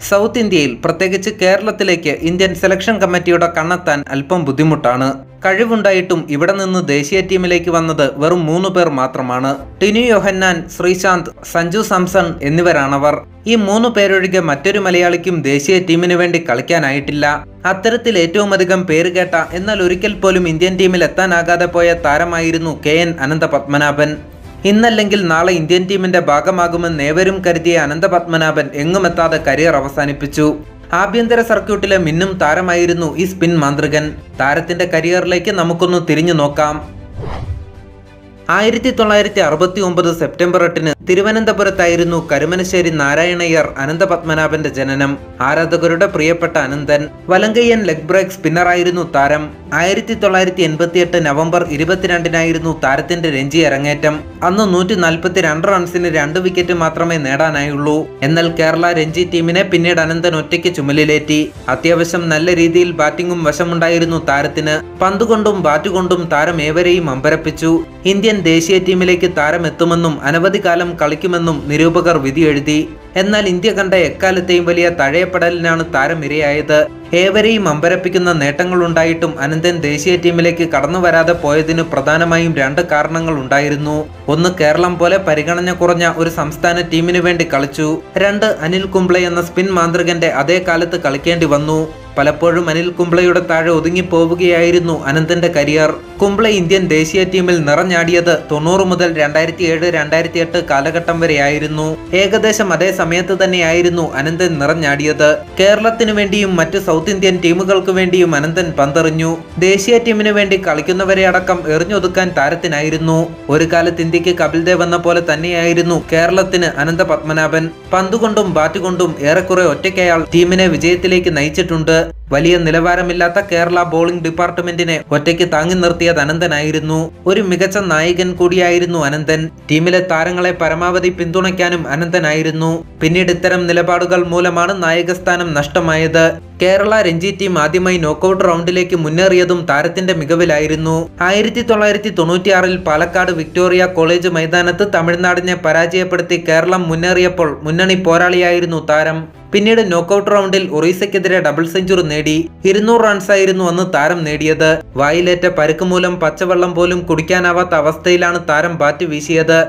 south ഇന്ത്യയിൽ പ്രത്യേകിച്ച് കേരളത്തിലേക്ക് ഇന്ത്യൻ സെലക്ഷൻ കമ്മിറ്റിയുടെ കണ്ണെത്താൻ അല്പം ബുദ്ധിമുട്ടാണ് കഴിവുണ്ടായിട്ടും ഇവിടെ നിന്ന് ദേശീയ ടീമിലേക്ക് വന്നത് വെറും മൂന്ന് പേർ മാത്രമാണ് ടിനു യോഹന്നാൻ ശ്രീശാന്ത് സഞ്ജു സാംസൺ എന്നിവരാണവർ ഈ മൂന്ന് പേരൊഴികെ മറ്റൊരു മലയാളിക്കും ദേശീയ ടീമിന് വേണ്ടി കളിക്കാനായിട്ടില്ല അത്തരത്തിൽ ഏറ്റവും അധികം പേര് കേട്ട എന്നാൽ ഒരിക്കൽ പോലും ഇന്ത്യൻ ടീമിൽ എത്താനാകാതെ പോയ താരമായിരുന്നു കെ എൻ അനന്ത പത്മനാഭൻ ഇന്നല്ലെങ്കിൽ നാളെ ഇന്ത്യൻ ടീമിന്റെ ഭാഗമാകുമെന്ന് ഏവരും കരുതിയ അനന്ത പത്മനാഭൻ എങ്ങുമെത്താതെ കരിയർ അവസാനിപ്പിച്ചു ആഭ്യന്തര സർക്യൂട്ടിലെ മിന്നും താരമായിരുന്നു ഈ സ്പിൻ മാന്ത്രികൻ താരത്തിന്റെ കരിയറിലേക്ക് നമുക്കൊന്ന് തിരിഞ്ഞു നോക്കാം ആയിരത്തി തൊള്ളായിരത്തി അറുപത്തി ഒമ്പത് സെപ്റ്റംബർ എട്ടിന് തിരുവനന്തപുരത്തായിരുന്നു കരുമനശ്ശേരി നാരായണയ്യർ അനന്ത പത്മനാഭന്റെ ജനനം ആരാധകരുടെ പ്രിയപ്പെട്ട അനന്തൻ വലങ്കയ്യൻ ലെഗ് ബ്രേക്ക് സ്പിന്നറായിരുന്നു താരം ആയിരത്തി തൊള്ളായിരത്തി എൺപത്തിയെട്ട് നവംബർ ഇരുപത്തിരണ്ടിനായിരുന്നു താരത്തിന്റെ രഞ്ജി അരങ്ങേറ്റം അന്ന് നൂറ്റി നാൽപ്പത്തി രണ്ട് റൺസിന് രണ്ട് വിക്കറ്റ് മാത്രമേ നേടാനായുള്ളൂ എന്നാൽ കേരള രഞ്ജി ടീമിനെ പിന്നീട് അനന്തൻ ഒറ്റയ്ക്ക് ചുമലിലേറ്റി അത്യാവശ്യം നല്ല രീതിയിൽ ബാറ്റിംഗും വശമുണ്ടായിരുന്നു താരത്തിന് പന്തുകൊണ്ടും ബാറ്റുകൊണ്ടും താരം ഏവരെയും അമ്പരപ്പിച്ചു ഇന്ത്യൻ ദേശീയ ടീമിലേക്ക് താരം എത്തുമെന്നും അനവധി കാലം കളിക്കുമെന്നും നിരൂപകർ വിധിയെഴുതി എന്നാൽ ഇന്ത്യ കണ്ട എക്കാലത്തെയും വലിയ തഴയപ്പെടലിനാണ് താരം ഇരയായത് ഏവരെയും അമ്പരപ്പിക്കുന്ന നേട്ടങ്ങളുണ്ടായിട്ടും അനന്തൻ ദേശീയ ടീമിലേക്ക് കടന്നു വരാതെ പോയതിന് പ്രധാനമായും രണ്ട് കാരണങ്ങൾ ഉണ്ടായിരുന്നു ഒന്ന് കേരളം പോലെ പരിഗണന കുറഞ്ഞ ഒരു സംസ്ഥാന ടീമിനു വേണ്ടി കളിച്ചു രണ്ട് അനിൽ കുംബ്ലെ എന്ന സ്പിൻ മാന്ത്രികന്റെ അതേ കാലത്ത് കളിക്കേണ്ടി വന്നു പലപ്പോഴും അനിൽ കുംബ്ലയുടെ താഴെ ഒതുങ്ങിപ്പോവുകയായിരുന്നു അനന്തന്റെ കരിയർ കുംബ്ലെ ഇന്ത്യൻ ദേശീയ ടീമിൽ നിറഞ്ഞാടിയത് തൊണ്ണൂറ് മുതൽ രണ്ടായിരത്തി ഏഴ് രണ്ടായിരത്തി എട്ട് കാലഘട്ടം വരെയായിരുന്നു ഏകദേശം അതേ സമയത്ത് തന്നെയായിരുന്നു അനന്തൻ നിറഞ്ഞാടിയത് കേരളത്തിനു വേണ്ടിയും മറ്റ് സൗത്ത് ഇന്ത്യൻ ടീമുകൾക്ക് വേണ്ടിയും അനന്തൻ പന്തെറിഞ്ഞു ദേശീയ ടീമിനു വേണ്ടി കളിക്കുന്നവരെ അടക്കം എറിഞ്ഞൊതുക്കാൻ താരത്തിനായിരുന്നു ഒരു കാലത്ത് ഇന്ത്യക്ക് കപിൽ ദേവ് എന്ന പോലെ തന്നെയായിരുന്നു കേരളത്തിന് അനന്ത പത്മനാഭൻ പന്തുകൊണ്ടും ബാറ്റ് കൊണ്ടും ഏറെക്കുറെ ഒറ്റയ്ക്കയാൾ ടീമിനെ വിജയത്തിലേക്ക് നയിച്ചിട്ടുണ്ട് വലിയ നിലവാരമില്ലാത്ത കേരള ബോളിംഗ് ഡിപ്പാർട്ട്മെന്റിനെ ഒറ്റയ്ക്ക് താങ്ങി നിർത്തിയത് അനന്തനായിരുന്നു ഒരു മികച്ച നായകൻ കൂടിയായിരുന്നു അനന്തൻ ടീമിലെ താരങ്ങളെ പരമാവധി പിന്തുണയ്ക്കാനും അനന്തനായിരുന്നു പിന്നീട് ഇത്തരം നിലപാടുകൾ മൂലമാണ് നായകസ്ഥാനം നഷ്ടമായത് കേരള രഞ്ജി ടീം ആദ്യമായി നോക്കൌട്ട് റൗണ്ടിലേക്ക് മുന്നേറിയതും താരത്തിന്റെ മികവിലായിരുന്നു ആയിരത്തി തൊള്ളായിരത്തി തൊണ്ണൂറ്റിയാറിൽ പാലക്കാട് വിക്ടോറിയ കോളേജ് മൈതാനത്ത് തമിഴ്നാടിനെ പരാജയപ്പെടുത്തി കേരളം മുന്നേറിയപ്പോൾ മുന്നണി പോരാളിയായിരുന്നു താരം പിന്നീട് നോക്കൌട്ട് റൗണ്ടിൽ ഒറീസയ്ക്കെതിരെ ഡബിൾ സെഞ്ചുറി നേടി ഇരുന്നൂറ് റൺസായിരുന്നു അന്ന് താരം നേടിയത് വായിലേറ്റ പരുക്ക് മൂലം പച്ചവെള്ളം പോലും കുടിക്കാനാവാത്ത അവസ്ഥയിലാണ് താരം ബാറ്റ് വീശിയത്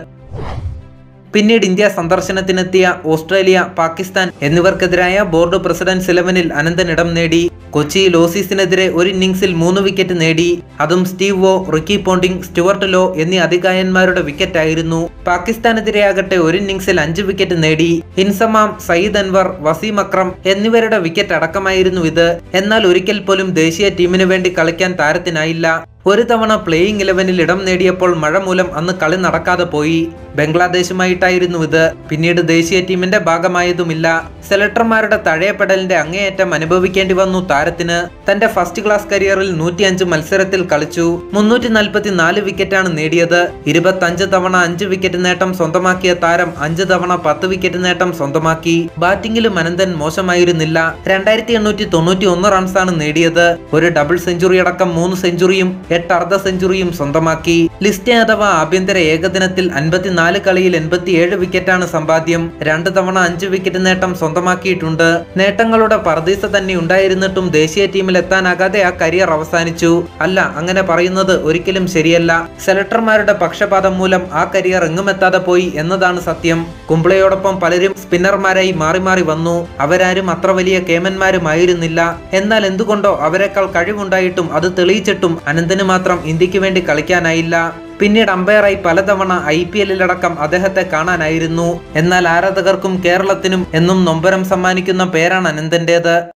പിന്നീട് ഇന്ത്യ സന്ദർശനത്തിനെത്തിയ ഓസ്ട്രേലിയ പാകിസ്ഥാൻ എന്നിവർക്കെതിരായ ബോർഡ് പ്രസിഡന്റ്സ് ഇലവനിൽ അനന്തൻ ഇടം നേടി കൊച്ചിയിൽ ഓസീസിനെതിരെ ഒരു ഇന്നിംഗ്സിൽ മൂന്ന് വിക്കറ്റ് നേടി അതും സ്റ്റീവ് വോ റിക്കി പോണ്ടിംഗ് സ്റ്റുവർട്ട് ലോ എന്നീ അധികായന്മാരുടെ വിക്കറ്റായിരുന്നു പാകിസ്ഥാനെതിരെയാകട്ടെ ഒരു ഇന്നിംഗ്സിൽ അഞ്ച് വിക്കറ്റ് നേടി ഇൻസമാം സയ്യിദ് അൻവർ വസീം അക്രം എന്നിവരുടെ വിക്കറ്റ് അടക്കമായിരുന്നു ഇത് എന്നാൽ ഒരിക്കൽ പോലും ദേശീയ ടീമിനു വേണ്ടി കളിക്കാൻ താരത്തിനായില്ല ഒരു തവണ പ്ലേയിങ് ഇലവനിൽ ഇടം നേടിയപ്പോൾ മഴ മൂലം അന്ന് കളി നടക്കാതെ പോയി ബംഗ്ലാദേശുമായിട്ടായിരുന്നു ഇത് പിന്നീട് ദേശീയ ടീമിന്റെ ഭാഗമായതുമില്ല സെലക്ടർമാരുടെ തഴയപ്പെടലിന്റെ അങ്ങേയറ്റം അനുഭവിക്കേണ്ടി വന്നു താരത്തിന് തന്റെ ഫസ്റ്റ് ക്ലാസ് കരിയറിൽ നൂറ്റിയഞ്ച് മത്സരത്തിൽ കളിച്ചു മുന്നൂറ്റി നാൽപ്പത്തി നാല് വിക്കറ്റാണ് നേടിയത് ഇരുപത്തഞ്ച് തവണ അഞ്ച് വിക്കറ്റ് നേട്ടം സ്വന്തമാക്കിയ താരം അഞ്ച് തവണ പത്ത് വിക്കറ്റ് നേട്ടം സ്വന്തമാക്കി ബാറ്റിംഗിലും അനന്തൻ മോശമായിരുന്നില്ല രണ്ടായിരത്തി എണ്ണൂറ്റി തൊണ്ണൂറ്റി ഒന്ന് റൺസാണ് നേടിയത് ഒരു ഡബിൾ സെഞ്ചുറി അടക്കം മൂന്ന് സെഞ്ചുറിയും എട്ട് അർദ്ധ സെഞ്ചുറിയും സ്വന്തമാക്കി ലിസ്റ്റ് അഥവാ ആഭ്യന്തര ഏകദിനത്തിൽ അൻപത്തിനാല് കളിയിൽ എൺപത്തിയേഴ് വിക്കറ്റാണ് സമ്പാദ്യം രണ്ട് തവണ അഞ്ച് വിക്കറ്റ് നേട്ടം സ്വന്തമാക്കിയിട്ടുണ്ട് നേട്ടങ്ങളുടെ പർദീസ തന്നെ ഉണ്ടായിരുന്നിട്ടും ദേശീയ ടീമിൽ എത്താനാകാതെ ആ കരിയർ അവസാനിച്ചു അല്ല അങ്ങനെ പറയുന്നത് ഒരിക്കലും ശരിയല്ല സെലക്ടർമാരുടെ പക്ഷപാതം മൂലം ആ കരിയർ എങ്ങുമെത്താതെ പോയി എന്നതാണ് സത്യം കുംബ്ലയോടൊപ്പം പലരും സ്പിന്നർമാരായി മാറി മാറി വന്നു അവരാരും അത്ര വലിയ കേമന്മാരുമായിരുന്നില്ല എന്നാൽ എന്തുകൊണ്ടോ അവരെക്കാൾ കഴിവുണ്ടായിട്ടും അത് തെളിയിച്ചിട്ടും അനന്തന് മാത്രം ഇന്ത്യക്ക് വേണ്ടി കളിക്കാനായില്ല പിന്നീട് അമ്പയറായി പലതവണ ഐ പി എല്ലിലടക്കം അദ്ദേഹത്തെ കാണാനായിരുന്നു എന്നാൽ ആരാധകർക്കും കേരളത്തിനും എന്നും നൊമ്പരം സമ്മാനിക്കുന്ന പേരാണ് അനന്തന്റേത്